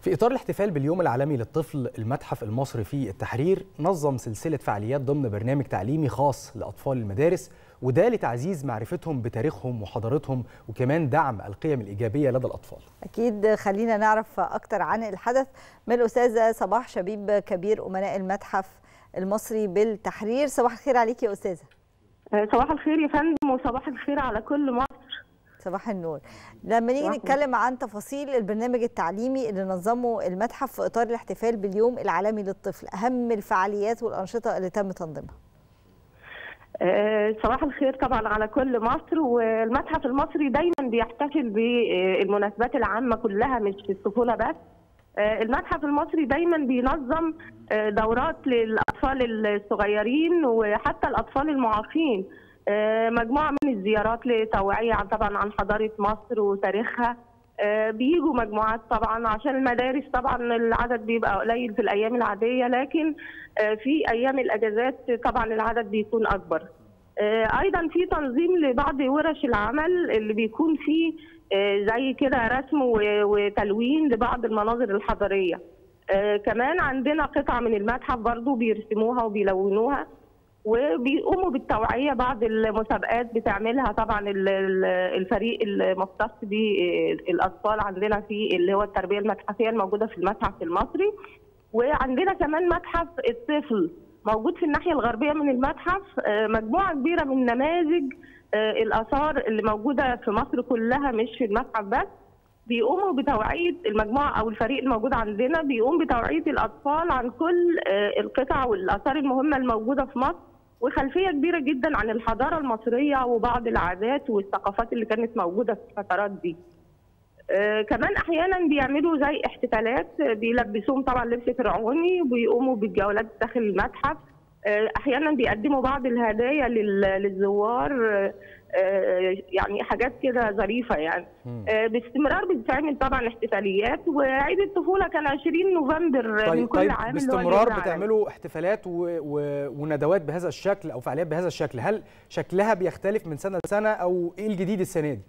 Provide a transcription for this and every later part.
في إطار الاحتفال باليوم العالمي للطفل المتحف المصري في التحرير نظم سلسلة فعاليات ضمن برنامج تعليمي خاص لأطفال المدارس وده لتعزيز معرفتهم بتاريخهم وحضارتهم وكمان دعم القيم الإيجابية لدى الأطفال أكيد خلينا نعرف أكتر عن الحدث من الأستاذة صباح شبيب كبير أمناء المتحف المصري بالتحرير صباح الخير عليك يا أستاذة صباح الخير يا فندم وصباح الخير على كل مصر صباح النور لما نيجي صباح نتكلم عن تفاصيل البرنامج التعليمي اللي نظمه المتحف في إطار الاحتفال باليوم العالمي للطفل أهم الفعاليات والأنشطة اللي تم تنظيمها آه، صباح الخير طبعا على كل مصر والمتحف المصري دايما بيحتفل بالمناسبات العامة كلها مش في الطفولة بس آه، المتحف المصري دايما بينظم آه، دورات للأطفال الصغيرين وحتى الأطفال المعاقين آه، مجموعة من الزيارات لتوعية عن طبعا عن حضارة مصر وتاريخها آه، بيجوا مجموعات طبعا عشان المدارس طبعا العدد بيبقى قليل في الأيام العادية لكن آه، في أيام الأجازات طبعا العدد بيكون أكبر آه، ايضا في تنظيم لبعض ورش العمل اللي بيكون فيه آه، زي كده رسم و- وتلوين لبعض المناظر الحضاريه آه، كمان عندنا قطع من المتحف برضو بيرسموها وبيلونوها وبيقوموا بالتوعيه بعض المسابقات بتعملها طبعا ال- ال- الفريق المختص بالاطفال عندنا في اللي هو التربيه المتحفيه الموجوده في المتحف المصري وعندنا كمان متحف الطفل موجود في الناحيه الغربيه من المتحف آه، مجموعه كبيره من نماذج آه، الاثار اللي موجوده في مصر كلها مش في المتحف بس بيقوموا بتوعيه المجموعه او الفريق الموجود عندنا بيقوم بتوعيه الاطفال عن كل آه، القطع والاثار المهمه الموجوده في مصر وخلفيه كبيره جدا عن الحضاره المصريه وبعض العادات والثقافات اللي كانت موجوده في الفترات دي. آه، كمان احيانا بيعملوا زي احتفالات آه، بيلبسوهم طبعا لبس فرعوني وبيقوموا بالجولات داخل المتحف آه، احيانا بيقدموا بعض الهدايا لل- للزوار آه، آه، يعني حاجات كده ظريفه يعني آه، باستمرار بتتعمل طبعا احتفاليات وعيد الطفوله كان 20 نوفمبر من طيب كل طيب عام اللي هو باستمرار اليوم العالمي. بتعملوا احتفالات و... و... وندوات بهذا الشكل أو فعاليات بهذا الشكل هل شكلها بيختلف من سنة لسنة أو إيه الجديد السنة دي؟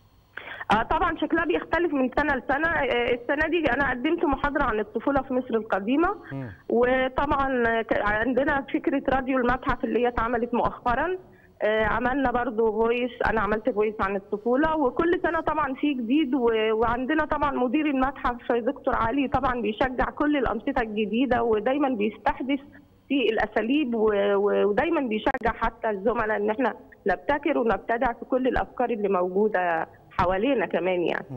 اه طبعا شكلها بيختلف من سنه لسنه آه، السنه دي انا قدمت محاضره عن الطفوله في مصر القديمه مم. وطبعا ك- عندنا فكره راديو المتحف اللي هي اتعملت مؤخرا آه، عملنا برضو فويس انا عملت فويس عن الطفوله وكل سنه طبعا في جديد و- وعندنا طبعا مدير المتحف دكتور علي طبعا بيشجع كل الانشطه الجديده ودايما بيستحدث في الاساليب و- و- ودايما بيشجع حتى الزملاء ان احنا نبتكر ونبتدع في كل الافكار اللي موجوده حوالينا كمان يعني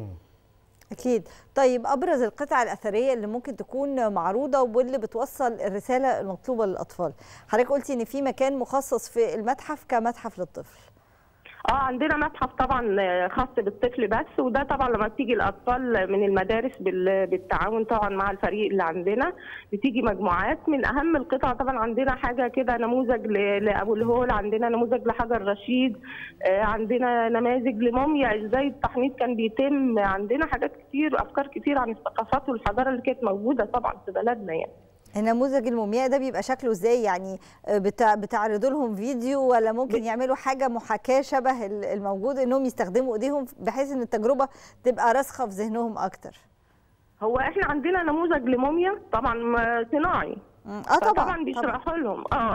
أكيد طيب أبرز القطع الأثرية اللي ممكن تكون معروضة واللي بتوصل الرسالة المطلوبة للأطفال حضرتك قلتي إن في مكان مخصص في المتحف كمتحف للطفل اه عندنا متحف طبعا آه، خاص بالطفل بس وده طبعا لما بتيجي الاطفال من المدارس بال- بالتعاون طبعا مع الفريق اللي عندنا بتيجي مجموعات من اهم القطع طبعا عندنا حاجه كده نموذج ل- لابو الهول عندنا نموذج لحجر رشيد آه، عندنا نماذج لموميا ازاي التحنيط كان بيتم عندنا حاجات كتير افكار كتير عن الثقافات والحضاره اللي كانت موجوده طبعا في بلدنا يعني النموذج المومياء ده بيبقى شكله ازاي يعني بتع- بتعرضوا لهم فيديو ولا ممكن يعملوا حاجة محاكاة شبه ال- الموجود انهم يستخدموا ايديهم بحيث ان التجربة تبقى راسخة في ذهنهم اكتر هو احنا عندنا نموذج لموميا طبعا م- صناعي مم. اه طبعا طبعا بيشرحوا لهم اه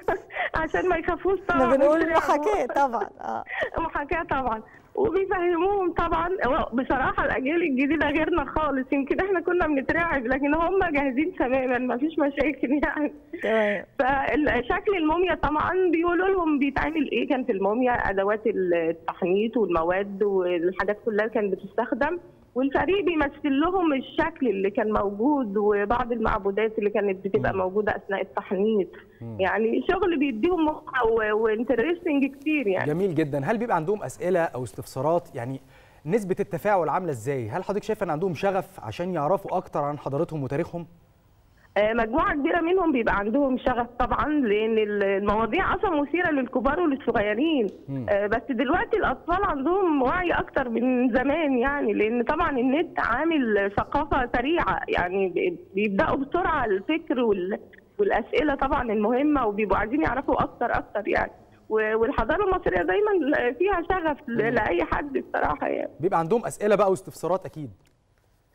عشان ما يخافوش طبعا احنا بنقول يترعبوا. محاكاة طبعا اه محاكاة طبعا وبيفهموهم طبعا هو بصراحة الأجيال الجديدة غيرنا خالص يمكن احنا كنا بنترعب لكن هم جاهزين تماما ما فيش مشاكل يعني تمام فشكل الموميا طبعا بيقولوا لهم بيتعمل ايه كان في الموميا ادوات التحنيط والمواد والحاجات كلها كانت بتستخدم والفريق بيمثل لهم الشكل اللي كان موجود وبعض المعبودات اللي كانت بتبقى مم. موجوده اثناء التحنيط مم. يعني شغل بيديهم متعه و- وانترستنج كتير يعني جميل جدا هل بيبقى عندهم اسئله او استفسارات يعني نسبه التفاعل عامله ازاي هل حضرتك شايف ان عندهم شغف عشان يعرفوا اكتر عن حضارتهم وتاريخهم آه، مجموعة كبيرة منهم بيبقى عندهم شغف طبعا لأن المواضيع أصلا مثيرة للكبار وللصغيرين مم. آه، بس دلوقتي الأطفال عندهم وعي أكتر من زمان يعني لأن طبعا النت عامل ثقافة سريعة يعني بي- بيبدأوا بسرعة الفكر وال- والأسئلة طبعا المهمة وبيبقوا عايزين يعرفوا أكتر أكتر يعني و- والحضارة المصرية دايما فيها شغف ل- لأي حد بصراحة يعني بيبقى عندهم اسئله بقى واستفسارات اكيد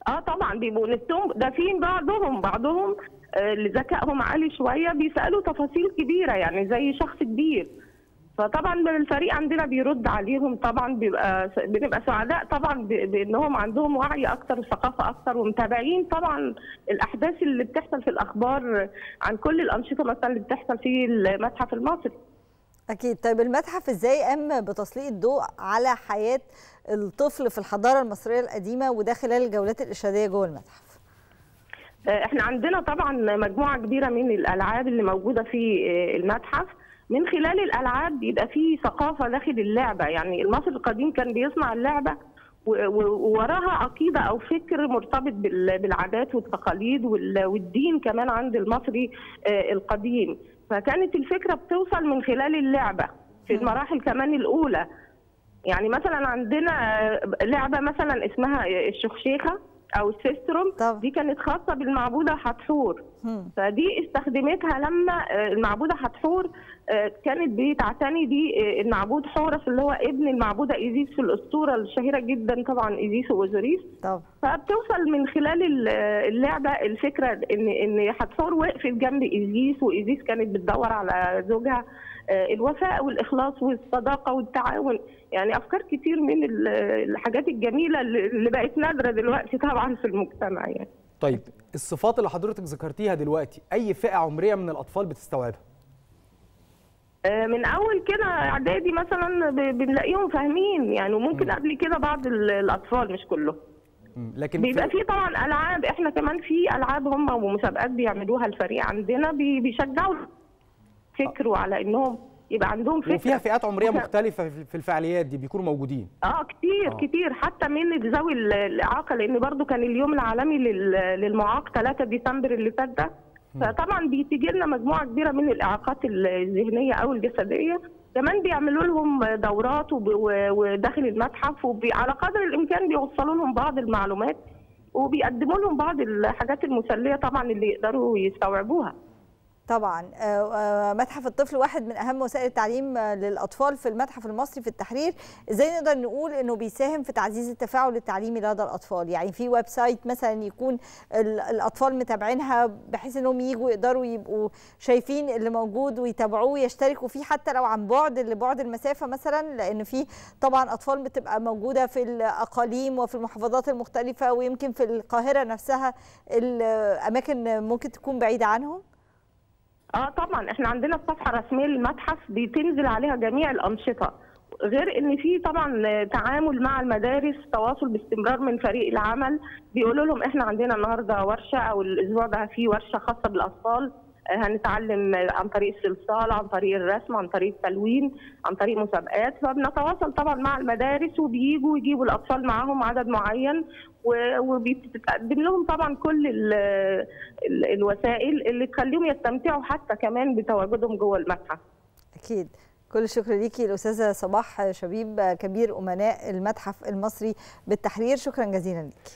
اه طبعا بيبقوا نفسهم ده في بعضهم بعضهم آه، اللي ذكائهم عالي شويه بيسالوا تفاصيل كبيره يعني زي شخص كبير فطبعا الفريق عندنا بيرد عليهم طبعا بيبقى بنبقى سعداء طبعا ب- بانهم عندهم وعي اكتر وثقافه اكتر ومتابعين طبعا الاحداث اللي بتحصل في الاخبار عن كل الانشطه مثلا اللي بتحصل في المتحف المصري اكيد طيب المتحف ازاي قام بتسليط الضوء على حياه الطفل في الحضاره المصريه القديمه وده خلال الجولات الارشاديه جوه المتحف آه، احنا عندنا طبعا مجموعه كبيره من الالعاب اللي موجوده في آه، المتحف من خلال الالعاب بيبقى في ثقافه داخل اللعبه يعني المصري القديم كان بيصنع اللعبه و- و- ووراها عقيده او فكر مرتبط بال- بالعادات والتقاليد وال- والدين كمان عند المصري آه، القديم فكانت الفكره بتوصل من خلال اللعبه في المراحل كمان الاولى يعني مثلا عندنا آه، لعبه مثلا اسمها الشخشيخه او السيستروم طبعا. دي كانت خاصه بالمعبوده حتحور هم. فدي استخدمتها لما آه، المعبوده حتحور آه، كانت بتعتني بالمعبود حورس اللي هو ابن المعبوده ايزيس في الاسطوره الشهيره جدا طبعا ايزيس واوزوريس طبعا فبتوصل من خلال ال- اللعبه الفكره ان ان حتحور وقفت جنب ايزيس وايزيس كانت بتدور على زوجها آه، الوفاء والاخلاص والصداقه والتعاون يعني افكار كتير من ال- الحاجات الجميله اللي اللي بقت نادره دلوقتي طبعا في المجتمع يعني طيب الصفات اللي حضرتك ذكرتيها دلوقتي اي فئه عمريه من الاطفال بتستوعبها آه، من اول كده اعدادي مثلا ب- بنلاقيهم فاهمين يعني وممكن قبل كده بعض ال- الاطفال مش كلهم مم. لكن بيبقى في في طبعا العاب احنا كمان في العاب هم ومسابقات بيعملوها الفريق عندنا بي- بيشجعوا فكر وعلى انهم يبقى عندهم فكره وفيها فئات عمريه وف- مختلفه في في الفعاليات دي بيكونوا موجودين اه كتير آه. كتير حتى من ذوي ال- الاعاقه لان برضو كان اليوم العالمي لل- للمعاق 3 ديسمبر اللي فات ده فطبعا بتيجي لنا مجموعه كبيره من الاعاقات الذهنيه او الجسديه كمان بيعملوا لهم دورات وب- و- وداخل المتحف وعلى قدر الامكان بيوصلوا لهم بعض المعلومات وبيقدموا لهم بعض الحاجات المسليه طبعا اللي يقدروا يستوعبوها طبعا آه، آه، متحف الطفل واحد من اهم وسائل التعليم آه، للاطفال في المتحف المصري في التحرير ازاي نقدر نقول انه بيساهم في تعزيز التفاعل التعليمي لدى الاطفال يعني في ويب سايت مثلا يكون ال- الاطفال متابعينها بحيث انهم يجوا يقدروا يبقوا شايفين اللي موجود ويتابعوه ويشتركوا فيه حتى لو عن بعد لبعد المسافه مثلا لان في طبعا اطفال بتبقى موجوده في الاقاليم وفي المحافظات المختلفه ويمكن في القاهره نفسها الاماكن ممكن تكون بعيده عنهم اه طبعا احنا عندنا الصفحه الرسميه للمتحف بتنزل عليها جميع الانشطه غير ان في طبعا تعامل مع المدارس تواصل باستمرار من فريق العمل بيقولوا لهم احنا عندنا النهارده ورشه او الاسبوع ده في ورشه خاصه بالاطفال آه، هنتعلم عن طريق الصلصال عن طريق الرسم عن طريق التلوين عن طريق مسابقات فبنتواصل طبعا مع المدارس وبيجوا يجيبوا الاطفال معاهم عدد معين و- وبتقدم لهم طبعا كل ال ال الوسائل اللي تخليهم يستمتعوا حتى كمان بتواجدهم جوه المتحف أكيد كل الشكر ليكي الأستاذة صباح شبيب كبير أمناء المتحف المصري بالتحرير شكرا جزيلا ليكي